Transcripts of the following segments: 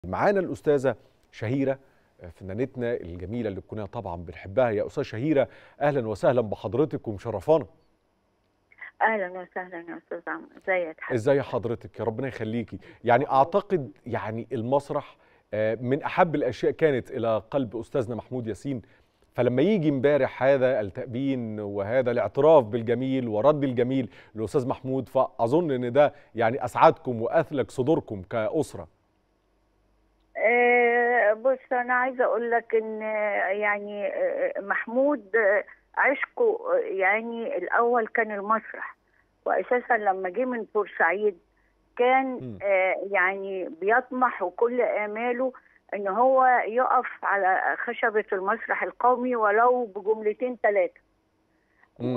معانا الاستاذه شهيره فنانتنا الجميله اللي كنا طبعا بنحبها يا استاذه شهيره اهلا وسهلا بحضرتك ومشرفانا اهلا وسهلا يا استاذ عمرو ازيك حضرتك ازاي حضرتك يا ربنا يخليكي يعني اعتقد يعني المسرح آه، من احب الاشياء كانت الى قلب استاذنا محمود ياسين فلما يجي امبارح هذا التأبين وهذا الاعتراف بالجميل ورد الجميل للاستاذ محمود فاظن ان ده يعني اسعدكم واثلج صدوركم كاسره آه، بص انا عايزه اقول لك ان آه، يعني آه، محمود آه، عشقه آه، يعني الاول كان المسرح واساسا لما جه من بورسعيد كان مم. آه، يعني بيطمح وكل اماله ان هو يقف على خشبه المسرح القومي ولو بجملتين ثلاثه مم.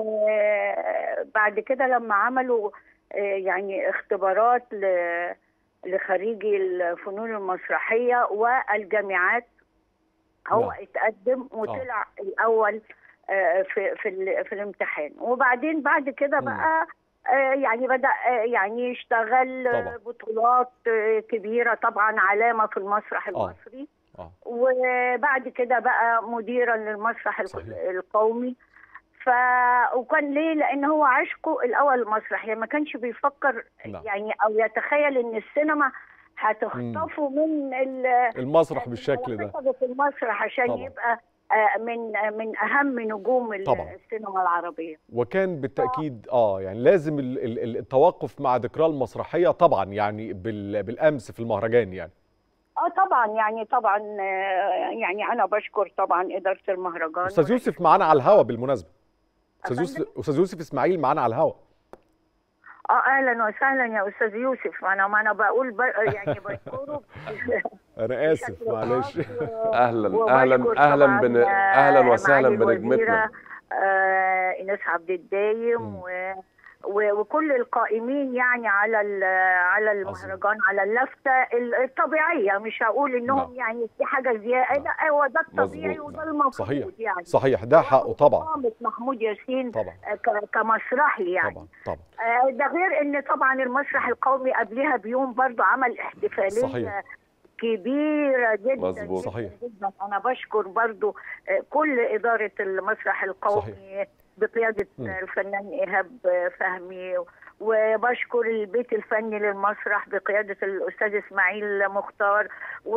وبعد كده لما عملوا آه، يعني اختبارات ل- لخريجي الفنون المسرحية والجامعات هو نعم. اتقدم وطلع الأول آه، في في ال- في الامتحان وبعدين بعد كده مم. بقى آه، يعني بدأ آه، يعني يشتغل آه، طبعا. بطولات آه، كبيرة طبعا علامة في المسرح المصري اه وبعد كده بقى مديرا للمسرح الق- صحيح. القومي ف وكان ليه لان هو عشقه الاول المسرح يعني ما كانش بيفكر نعم. يعني او يتخيل ان السينما هتخطفه من ال- المسرح بالشكل ده خطفه في المسرح عشان طبعا. يبقى آه، من من اهم نجوم ال- طبعا. السينما العربيه وكان بالتاكيد اه يعني لازم ال- ال- ال- التوقف مع ذكرى المسرحيه طبعا يعني بال- بالامس في المهرجان يعني اه طبعا يعني طبعا آه، يعني انا بشكر طبعا اداره المهرجان استاذ يوسف معانا على الهوا بالمناسبه استاذ أفندم؟ يوسف استاذ يوسف اسماعيل معانا على الهوا اه اهلا وسهلا يا استاذ يوسف انا ما انا بقول ب... يعني بشكره انا اسف بشكل معلش خاص و- اهلا وبشكر اهلا اهلا طبعاً، بن... آه، اهلا وسهلا معالي بنجمتنا الوزيرة، آه ايناس عبد الدايم مم. و... و... وكل القائمين يعني على ال... على المهرجان على اللفته ال- الطبيعيه مش هقول انهم نعم. يعني في حاجه زياده لا هو ده الطبيعي مظبوط، وده نعم. المفروض صحيح يعني صحيح ده حقه طبعا قامة محمود ياسين طبعا آه، ك... كمسرحي يعني طبعا طبعا آه، ده غير ان طبعا المسرح القومي قبلها بيوم برضو عمل احتفاليه صحيح. كبيره جدا مظبوط. جداً صحيح. جدا انا بشكر برضو آه، كل اداره المسرح القومي صحيح. بقياده مم. الفنان ايهاب فهمي وبشكر البيت الفني للمسرح بقياده الاستاذ اسماعيل مختار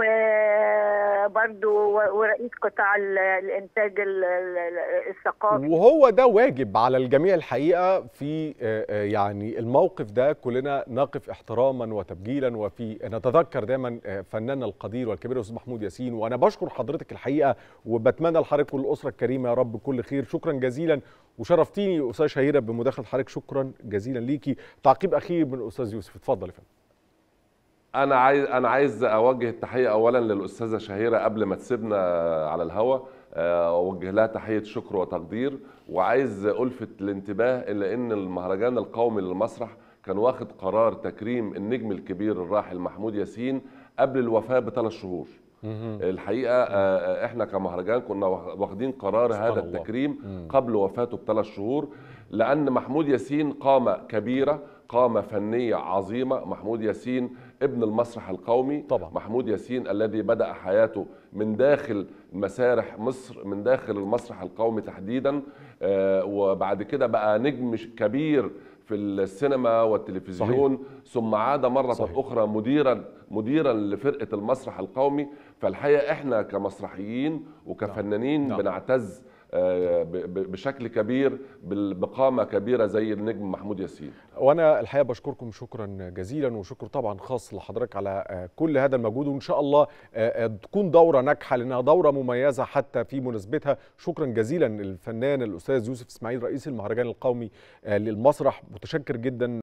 وبرضو ورئيس قطاع ال- الانتاج ال- ال- الثقافي وهو ده واجب على الجميع الحقيقه في آه، آه، يعني الموقف ده كلنا نقف احتراما وتبجيلا وفي نتذكر دايما آه، فناننا القدير والكبير الاستاذ محمود ياسين وانا بشكر حضرتك الحقيقه وبتمنى لحضرتك والاسره الكريمه يا رب كل خير شكرا جزيلا وشرفتيني استاذ شهيره بمداخله حضرتك شكرا جزيلا ليكي تعقيب اخير من الاستاذ يوسف اتفضل يا فندم انا عايز انا عايز اوجه التحيه اولا للاستاذه شهيره قبل ما تسيبنا على الهوا آه، اوجه لها تحيه شكر وتقدير وعايز الفت الانتباه الى ان المهرجان القومي للمسرح كان واخد قرار تكريم النجم الكبير الراحل محمود ياسين قبل الوفاه بثلاث شهور الحقيقه آه، احنا كمهرجان كنا واخدين قرار سبحان هذا الله. التكريم مم. قبل وفاته بثلاث شهور لأن محمود ياسين قامة كبيرة قامة فنية عظيمة محمود ياسين ابن المسرح القومي طبعا. محمود ياسين الذي بدأ حياته من داخل مسارح مصر من داخل المسرح القومي تحديدا آه، وبعد كده بقى نجم ش- كبير في السينما والتلفزيون صحيح. ثم عاد مرة صحيح. صحيح. أخرى مديرا مديرا لفرقة المسرح القومي فالحقيقة احنا كمسرحيين وكفنانين نعم. نعم. بنعتز آه، ب- ب- بشكل كبير بال- بقامة كبيرة زي النجم محمود ياسين وانا الحقيقه بشكركم شكرا جزيلا وشكر طبعا خاص لحضرتك على آه، كل هذا المجهود وان شاء الله آه، آه، تكون دوره ناجحه لانها دوره مميزه حتى في مناسبتها شكرا جزيلا للفنان الاستاذ يوسف اسماعيل رئيس المهرجان القومي آه، للمسرح متشكر جدا